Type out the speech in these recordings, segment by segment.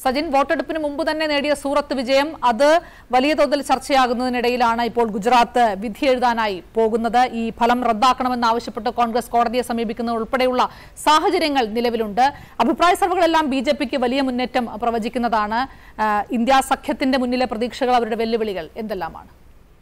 സജിൻ വോട്ടെടുപ്പിന് മുമ്പ് തന്നെ നേടിയ സൂറത്ത് വിജയം അത് വലിയ തോതിൽ ചർച്ചയാകുന്നതിനിടയിലാണ് ഇപ്പോൾ ഗുജറാത്ത് വിധി എഴുതാനായി പോകുന്നത് ഈ ഫലം റദ്ദാക്കണമെന്നാവശ്യപ്പെട്ട് കോൺഗ്രസ് കോടതിയെ സമീപിക്കുന്നത് ഉൾപ്പെടെയുള്ള സാഹചര്യങ്ങൾ നിലവിലുണ്ട് അഭിപ്രായ സർവകളെല്ലാം ബി ജെ പിക്ക് വലിയ മുന്നേറ്റം പ്രവചിക്കുന്നതാണ് ആ, ഇന്ത്യ സഖ്യത്തിന്റെ മുന്നിലെ പ്രതീക്ഷകൾ അവരുടെ വെല്ലുവിളികൾ എന്തെല്ലാമാണ്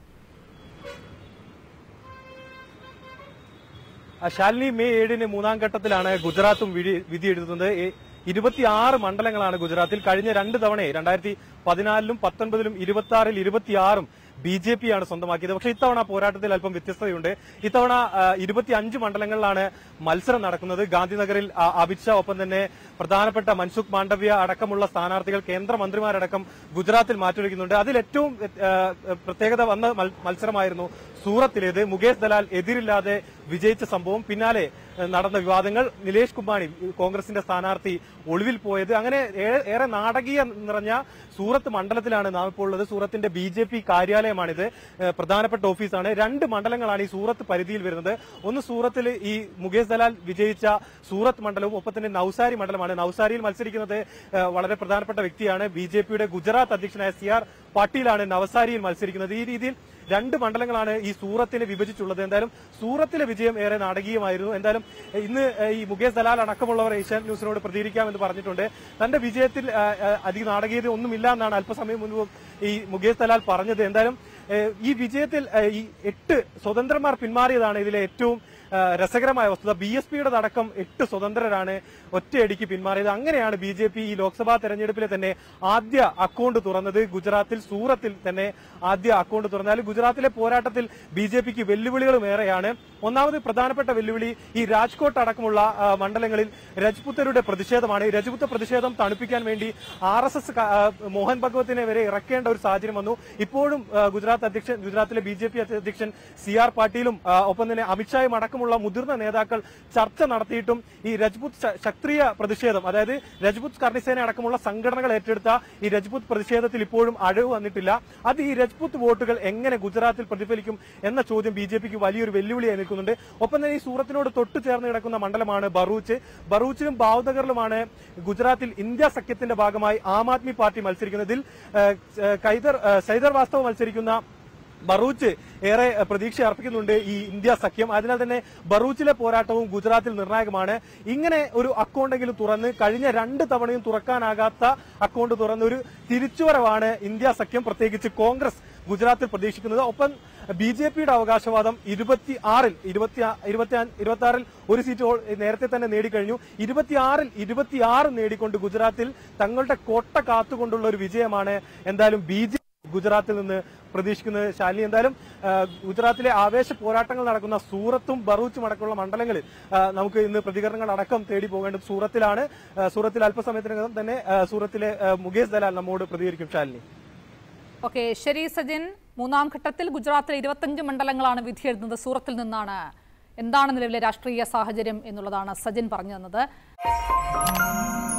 ആ, ശാലിനി മെയ് ഏഴിന് മൂന്നാം ഘട്ടത്തിലാണ് ഗുജറാത്തും വിധി- വിധി എഴുതുന്നത് എ- ഇരുപത്തിയാറ് മണ്ഡലങ്ങളാണ് ഗുജറാത്തിൽ കഴിഞ്ഞ രണ്ട് തവണയെ രണ്ടായിരത്തി പതിനാലിലും പത്തൊൻപതിലും ഇരുപത്തി ആറിൽ ഇരുപത്തിയാറും ബി ജെ പി ആണ് സ്വന്തമാക്കിയത് പക്ഷേ ഇത്തവണ പോരാട്ടത്തിൽ അല്പം വ്യത്യസ്തതയുണ്ട് ഇത്തവണ ഇരുപത്തി അഞ്ച് മണ്ഡലങ്ങളിലാണ് മത്സരം നടക്കുന്നത് ഗാന്ധിനഗറിൽ ആ, അമിത്ഷാ ഒപ്പം തന്നെ പ്രധാനപ്പെട്ട മൻസുഖ് മാണ്ഡവ്യ അടക്കമുള്ള സ്ഥാനാർത്ഥികൾ കേന്ദ്രമന്ത്രിമാരടക്കം ഗുജറാത്തിൽ മാറ്റുരയ്ക്കുന്നുണ്ട് അതിൽ ഏറ്റവും ആ, പ്രത്യേകത വന്ന മൽ- മത്സരമായിരുന്നു സൂറത്തിലേത് മുകേഷ് ദലാൽ എതിരില്ലാതെ വിജയിച്ച സംഭവം പിന്നാലെ ഏ, നടന്ന വിവാദങ്ങൾ നിലേഷ് കുമാണി കോൺഗ്രസിന്റെ സ്ഥാനാർത്ഥി ഒളിവിൽ പോയത് അങ്ങനെ ഏ- ഏറെ നാടകീയ നിറഞ്ഞ സൂറത്ത് മണ്ഡലത്തിലാണ് നാം ഇപ്പോൾ ഉള്ളത് സൂറത്തിന്റെ ബി ജെ പി കാര്യാലയമാണിത് ഏ, പ്രധാനപ്പെട്ട ഓഫീസാണ് രണ്ട് മണ്ഡലങ്ങളാണ് ഈ സൂറത്ത് പരിധിയിൽ വരുന്നത് ഒന്ന് സൂറത്തിൽ ഈ മുകേഷ് ദലാൽ വിജയിച്ച സൂറത്ത് മണ്ഡലവും ഒപ്പം തന്നെ നൌസാരി മണ്ഡലമാണ് നൌസാരിയിൽ മത്സരിക്കുന്നത് ഏ, വളരെ പ്രധാനപ്പെട്ട വ്യക്തിയാണ് ബി ജെ പിയുടെ ഗുജറാത്ത് അധ്യക്ഷനായ സി ആർ പാട്ടീലാണ് നവസാരിയിൽ മത്സരിക്കുന്നത് ഈ രീതിയിൽ രണ്ട് മണ്ഡലങ്ങളാണ് ഈ സൂറത്തിനെ വിഭജിച്ചുള്ളത് എന്തായാലും സൂറത്തിലെ വിജയം ഏറെ നാടകീയമായിരുന്നു എന്തായാലും ഏഹ്, ഇന്ന് ഏഹ്, ഈ മുകേഷ് ദലാൽ അടക്കമുള്ളവർ ഏഷ്യാൻ ന്യൂസിനോട് പ്രതികരിക്കാമെന്ന് പറഞ്ഞിട്ടുണ്ട് തന്റെ വിജയത്തിൽ ഏഹ്, ഏഹ്, അധികം നാടകീയത ഒന്നുമില്ല എന്നാണ് അല്പസമയം മുൻപ് ഈ മുകേഷ് ദലാൽ പറഞ്ഞത് എന്തായാലും ഏഹ്, ഈ വിജയത്തിൽ ഏഹ്, ഈ എട്ട് സ്വതന്ത്രന്മാർ പിന്മാറിയതാണ് ഇതിലെ ഏറ്റവും ഏഹ്, രസകരമായ വസ്തുത ബി എസ് പിയുടെ അടക്കം എട്ട് സ്വതന്ത്രരാണ് ഒറ്റയടിക്ക് പിന്മാറിയത് അങ്ങനെയാണ് ബി ജെ പി ഈ ലോക്സഭാ തെരഞ്ഞെടുപ്പിലെ തന്നെ ആദ്യ അക്കൗണ്ട് തുറന്നത് ഗുജറാത്തിൽ സൂറത്തിൽ തന്നെ ആദ്യ അക്കൗണ്ട് തുറന്നാൽ ഗുജറാത്തിലെ പോരാട്ടത്തിൽ ബി ജെ പിക്ക് വെല്ലുവിളികളും ഏറെയാണ് ഒന്നാമത് പ്രധാനപ്പെട്ട വെല്ലുവിളി ഈ രാജ്കോട്ട് അടക്കമുള്ള ആ, മണ്ഡലങ്ങളിൽ രജ്പുത്തരുടെ പ്രതിഷേധമാണ് ഈ രജ്പുത്ത പ്രതിഷേധം തണുപ്പിക്കാൻ വേണ്ടി ആർ എസ് എസ് മോഹൻ ഭഗവത്തിനെ വരെ ഇറക്കേണ്ട ഒരു സാഹചര്യം വന്നു ഇപ്പോഴും ആ, ഗുജറാത്ത് അധ്യക്ഷൻ ഗുജറാത്തിലെ ബി ജെ പി അധ്യക്ഷൻ സി ആർ പാട്ടീലും ആ, ഒപ്പം തന്നെ അമിത്ഷായും അടക്കമുള്ള മുതിർന്ന നേതാക്കൾ ചർച്ച നടത്തിയിട്ടും ഈ രജ്പുത് ശ- ശക്തിയ പ്രതിഷേധം അതായത് രജ്പുത് കർണിസേന അടക്കമുള്ള സംഘടനകൾ ഏറ്റെടുത്ത ഈ രജ്പുത് പ്രതിഷേധത്തിൽ ഇപ്പോഴും അഴവ് വന്നിട്ടില്ല അത് ഈ രജ്പുത് വോട്ടുകൾ എങ്ങനെ ഗുജറാത്തിൽ പ്രതിഫലിക്കും എന്ന ചോദ്യം ബി ജെ പിക്ക് വലിയൊരു വെല്ലുവിളിയായി നിൽക്കുന്നുണ്ട് ഒപ്പം തന്നെ ഈ സൂറത്തിനോട് തൊട്ടു ചേർന്ന് കിടക്കുന്ന മണ്ഡലമാണ് ബറൂച്ച് ബറൂച്ചിലും ഭാവ്നഗറിലുമാണ് ഗുജറാത്തിൽ ഇന്ത്യ സഖ്യത്തിന്റെ ഭാഗമായി ആം ആദ്മി പാർട്ടി മത്സരിക്കുന്നതിൽ ഏഹ്, ഏഹ്, കൈദർ ഏഹ്, സൈദർ വാസ്തവ് മത്സരിക്കുന്ന ബറൂച്ച് ഏറെ ഏഹ്, പ്രതീക്ഷ അർപ്പിക്കുന്നുണ്ട് ഈ ഇന്ത്യ സഖ്യം അതിനാൽ തന്നെ ബറൂച്ചിലെ പോരാട്ടവും ഗുജറാത്തിൽ നിർണായകമാണ് ഇങ്ങനെ ഒരു അക്കൗണ്ടെങ്കിലും തുറന്ന് കഴിഞ്ഞ രണ്ട് തവണയും തുറക്കാനാകാത്ത അക്കൗണ്ട് തുറന്ന് ഒരു തിരിച്ചുവരവാണ് ഇന്ത്യ സഖ്യം പ്രത്യേകിച്ച് കോൺഗ്രസ് ഗുജറാത്തിൽ പ്രതീക്ഷിക്കുന്നത് ഒപ്പം ബി ജെ പിയുടെ അവകാശവാദം ഇരുപത്തി ആറിൽ ഇരുപത്തി ഇരുപത്തി ഇരുപത്തി ആറിൽ ഒരു സീറ്റ് ഓൾ- നേരത്തെ തന്നെ നേടിക്കഴിഞ്ഞു ഇരുപത്തിയാറിൽ ഇരുപത്തിയാറ് നേടിക്കൊണ്ട് ഗുജറാത്തിൽ തങ്ങളുടെ കോട്ട കാത്തുകൊണ്ടുള്ള ഒരു വിജയമാണ് എന്തായാലും ബി ജെ ഗുജറാത്തിൽ നിന്ന് പ്രതീക്ഷിക്കുന്നത് ശാലിനി എന്തായാലും ആ, ഗുജറാത്തിലെ ആവേശ പോരാട്ടങ്ങൾ നടക്കുന്ന സൂറത്തും ബറൂച്ചും അടക്കമുള്ള മണ്ഡലങ്ങളിൽ ആ, നമുക്ക് ഇന്ന് പ്രതികരണങ്ങൾ അടക്കം തേടി പോകേണ്ടത് സൂറത്തിലാണ് ആ, സൂറത്തിൽ അല്പസമയത്തിനകം തന്നെ ആ, സൂറത്തിലെ ആ, മുകേഷ് ദലാൽ നമ്മോട് പ്രതികരിക്കും ശാലിനി ഓക്കെ ശരി സജിൻ മൂന്നാം ഘട്ടത്തിൽ ഗുജറാത്തിലെ ഇരുപത്തഞ്ച് മണ്ഡലങ്ങളാണ് വിധി എഴുതുന്നത് സൂറത്തിൽ നിന്നാണ് എന്താണ് നിലവിലെ രാഷ്ട്രീയ സാഹചര്യം എന്നുള്ളതാണ് സജിൻ പറഞ്ഞു തന്നത്